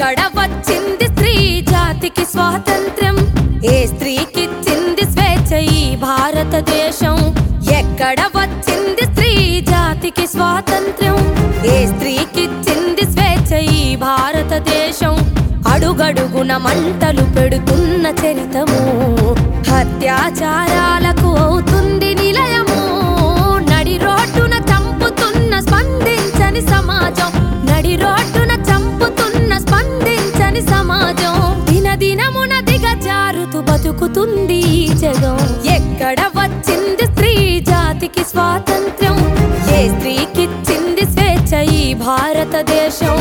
ఎక్కడ వచ్చింది స్త్రీ జాతికి స్వాతంత్ర్యం ఏ స్త్రీకిచ్చింది స్వేచ్ఛ ఈ భారతదేశం ఎక్కడ వచ్చింది స్త్రీ జాతికి స్వాతంత్ర్యం ఏ స్త్రీకిచ్చింది స్వేచ్ఛ ఈ భారతదేశం అడుగడుగున మంటలు పెడుతున్న చరితము హత్యాచారాలకు అవుతుంది నిలయము నడి రోడ్డున చంపుతున్న స్పందించని సమాజం నడి రోడ్డున చంపుతున్న స్పందించని సమాజం దినదినమున దిగజారుతూ బతుకుతుంది ఈ జగం ఎక్కడ వచ్చింది స్త్రీ జాతికి స్వాతంత్ర్యం ఏ స్త్రీకిచ్చింది స్వేచ్ఛ ఈ భారతదేశం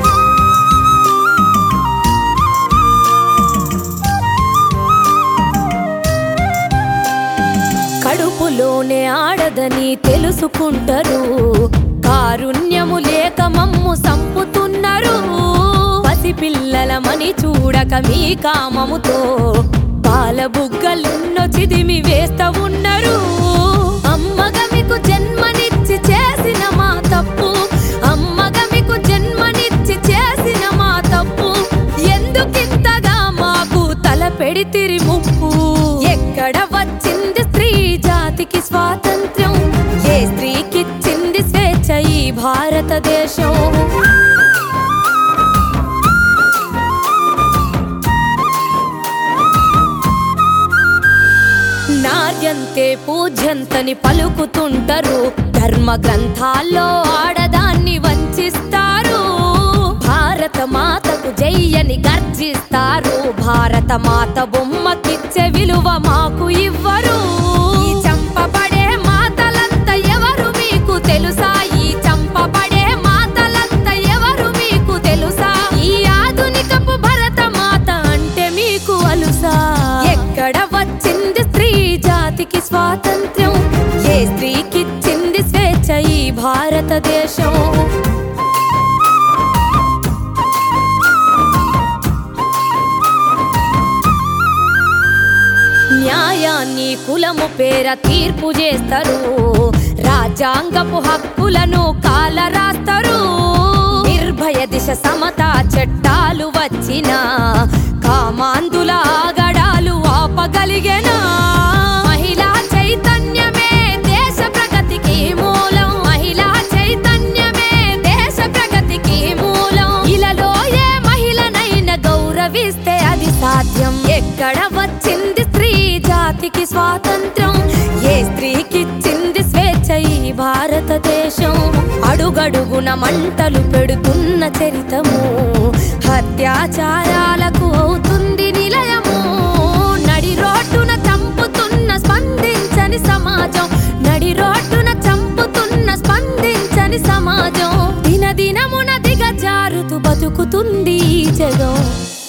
కడుపులోనే ఆడదని తెలుసుకుంటారు కారుణ్యము లేక మమ్ము సంపుతున్నారు పసిపిల్లలమని చూడక మీ కామముతో పాల బుగ్గలున్నో చిదిమి వేస్తా ఉన్నారు అమ్మగా మీకు జన్మనిచ్చి చేసిన మా తప్పు అమ్మగా మీకు జన్మనిచ్చి చేసిన మా తప్పు ఎందుకింతగా మాకు తల పెడితిరి ముప్పు ఎక్కడ వచ్చింది స్త్రీ జాతికి స్వాతంత్ర్యం ఏ స్త్రీకిచ్చింది స్వేచ్ఛ ఈ భారతదేశం నార్యంతే పూజ్యంతని పలుకుతుంటారు ధర్మ గ్రంథాల్లో ఆడదాన్ని వంచిస్తారు భారత మాతకు జయ్యని గర్జిస్తారు భారత మాత బొమ్మకిచ్చే విలువ మాకు ఇవ్వరు ఈ చంపబడే మాతలంతా ఎవరు మీకు తెలుసా ఈ చంపబడే మాతలంతా ఎవరు మీకు తెలుసా ఈ ఆధునికపు భరత మాత అంటే మీకు అలుసా ఎక్కడ వచ్చింది స్త్రీ జాతికి స్వాతంత్ర్యం ఏ స్త్రీకిచ్చింది స్వేచ్ఛ ఈ భారతదేశం న్యాయాన్ని కులము పేర తీర్పు చేస్తారు రాజ్యాంగపు హక్కులను కాల రాస్తారు నిర్భయ దిశ సమతా చట్టాలు వచ్చిన కామాందుల ఆగడాలు ఆపగలిగేనా మహిళా చైతన్యమే దేశ ప్రగతికి మూలం మహిళా చైతన్యమే దేశ ప్రగతికి మూలం ఇలలో ఏ మహిళనైన గౌరవిస్తే అది సాధ్యం ఎక్కడ వచ్చింది స్త్రీ జాతికి స్వాతంత్రం ఏ స్త్రీకిచ్చింది స్వేచ్ఛ ఈ భారతదేశం అడుగడుగున మంటలు పెడుతున్న చరితము హత్యాచారాలకు అవుతుంది నిలయము నడి రోడ్డున చంపుతున్న స్పందించని సమాజం నడి రోడ్డున చంపుతున్న స్పందించని సమాజం దినదినమున దిగజారుతూ బతుకుతుంది ఈ జగం